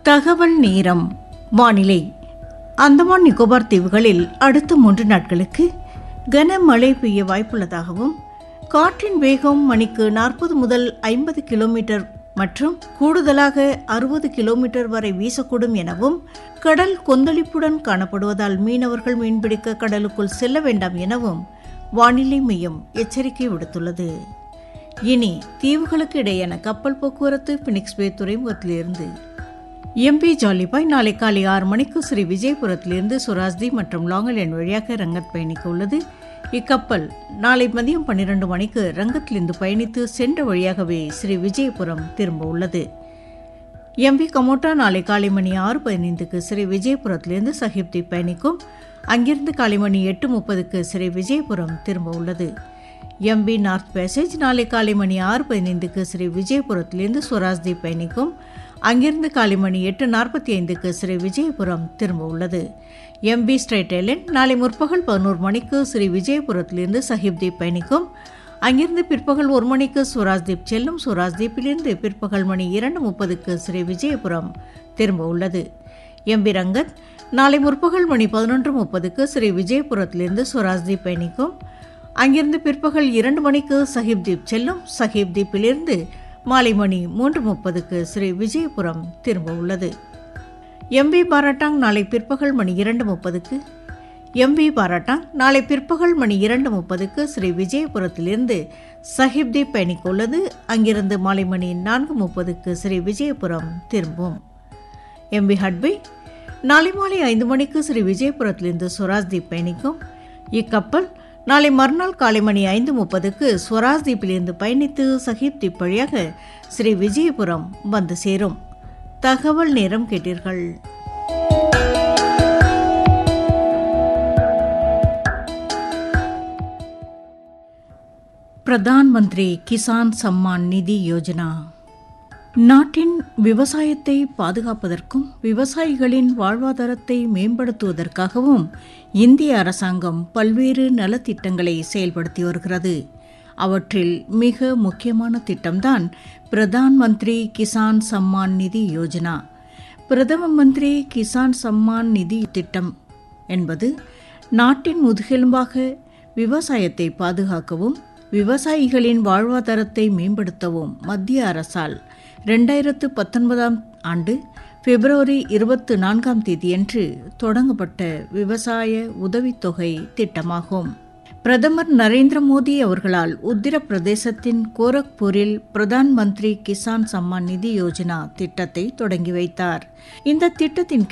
தகவல் நேரம் வானிலை அந்தமான் நிக்கோபார் தீவுகளில் அடுத்த மூன்று நாட்களுக்கு கனமழை பெய்ய வாய்ப்புள்ளதாகவும் காற்றின் வேகம் மணிக்கு நாற்பது முதல் ஐம்பது கிலோமீட்டர் மற்றும் கூடுதலாக அறுபது கிலோமீட்டர் வரை வீசக்கூடும் எனவும் கடல் கொந்தளிப்புடன் காணப்படுவதால் மீனவர்கள் மீன்பிடிக்க கடலுக்குள் செல்ல வேண்டாம் எனவும் வானிலை மையம் எச்சரிக்கை விடுத்துள்ளது இனி தீவுகளுக்கு இடையேயான கப்பல் போக்குவரத்து பினிக்ஸ் பே துறைமுகத்திலிருந்து எம்பி ஜாலிபாய் நாளை காலை ஆறு மணிக்கு ஸ்ரீ விஜயபுரத்திலிருந்து சுராஜ்தி மற்றும் லாங்கலேண்ட் வழியாக ரங்கத் பயணிக்க உள்ளது இக்கப்பல் நாளை மதியம் பன்னிரண்டு மணிக்கு ரங்கத்திலிருந்து பயணித்து சென்ற வழியாகவே ஸ்ரீ விஜயபுரம் திரும்ப உள்ளது எம்பி கமோட்டா நாளை காலை மணி ஆறு பதினைந்துக்கு ஸ்ரீ விஜயபுரத்திலிருந்து சஹிப்தி பயணிக்கும் அங்கிருந்து காலை மணி எட்டு முப்பதுக்கு ஸ்ரீ விஜயபுரம் திரும்ப உள்ளது எம்பி நார்த் பேசேஜ் நாளை காலை மணி ஆறு பதினைந்துக்கு ஸ்ரீ விஜயபுரத்திலிருந்து சுவராஜ்தீப் பயணிக்கும் அங்கிருந்து காலை மணி எட்டு நாற்பத்தி ஐந்துக்கு ஸ்ரீ விஜயபுரம் திரும்ப உள்ளது எம்பி ஸ்ட்ரைட் ஐலண்ட் நாளை முற்பகல் பதினோரு மணிக்கு ஸ்ரீ விஜயபுரத்திலிருந்து சஹிப்தீப் பயணிக்கும் அங்கிருந்து பிற்பகல் ஒரு மணிக்கு சுவராஜ்தீப் செல்லும் சுவராஜ்தீப்பிலிருந்து பிற்பகல் மணி இரண்டு முப்பதுக்கு ஸ்ரீ விஜயபுரம் திரும்ப உள்ளது எம்பி ரங்கத் நாளை முற்பகல் மணி பதினொன்று முப்பதுக்கு ஸ்ரீ விஜயபுரத்திலிருந்து சுவராஜ்தீப் பயணிக்கும் அங்கிருந்து பிற்பகல் இரண்டு மணிக்கு சஹிப்தீப் செல்லும் சஹிப்தீப்பிலிருந்து மாலை மணி மூன்று முப்பதுக்கு ஸ்ரீ விஜயபுரம் திரும்ப உள்ளது எம்பி பாராட்டாங் நாளை பிற்பகல் மணி இரண்டு முப்பதுக்கு எம்பி பாராட்டாங் நாளை பிற்பகல் மணி இரண்டு முப்பதுக்கு ஸ்ரீ விஜயபுரத்திலிருந்து சஹிப்தீப் பயணிக்க உள்ளது அங்கிருந்து மாலை மணி நான்கு முப்பதுக்கு ஸ்ரீ விஜயபுரம் திரும்பும் எம்பி ஹட்பை நாளை மாலை ஐந்து மணிக்கு ஸ்ரீ விஜயபுரத்திலிருந்து சுவராஜ்தீப் பயணிக்கும் இக்கப்பல் நாளை மறுநாள் காலை மணி ஐந்து முப்பதுக்கு ஸ்வராஜ்தீப்பிலிருந்து பயணித்து சஹீப் தீப் வழியாக ஸ்ரீ விஜயபுரம் வந்து சேரும் தகவல் நேரம் கேட்டீர்கள் பிரதான் மந்திரி கிசான் சம்மான் நிதி யோஜனா நாட்டின் விவசாயத்தை பாதுகாப்பதற்கும் விவசாயிகளின் வாழ்வாதாரத்தை மேம்படுத்துவதற்காகவும் இந்திய அரசாங்கம் பல்வேறு நலத்திட்டங்களை செயல்படுத்தி வருகிறது அவற்றில் மிக முக்கியமான திட்டம்தான் பிரதான் மந்திரி கிசான் சம்மான் நிதி யோஜனா பிரதம மந்திரி கிசான் சம்மான் நிதி திட்டம் என்பது நாட்டின் முதுகெலும்பாக விவசாயத்தை பாதுகாக்கவும் விவசாயிகளின் வாழ்வாதாரத்தை மேம்படுத்தவும் மத்திய அரசால் ரெண்டாயிரத்து பத்தொன்பதாம் ஆண்டு பிப்ரவரி இருபத்து நான்காம் தேதியன்று தொடங்கப்பட்ட விவசாய உதவித்தொகை திட்டமாகும் பிரதமர் நரேந்திர மோடி அவர்களால் உத்தரப்பிரதேசத்தின் கோரக்பூரில் பிரதான் மந்திரி கிசான் சம்மான் நிதி யோஜனா திட்டத்தை தொடங்கி வைத்தார் இந்த திட்டத்தின்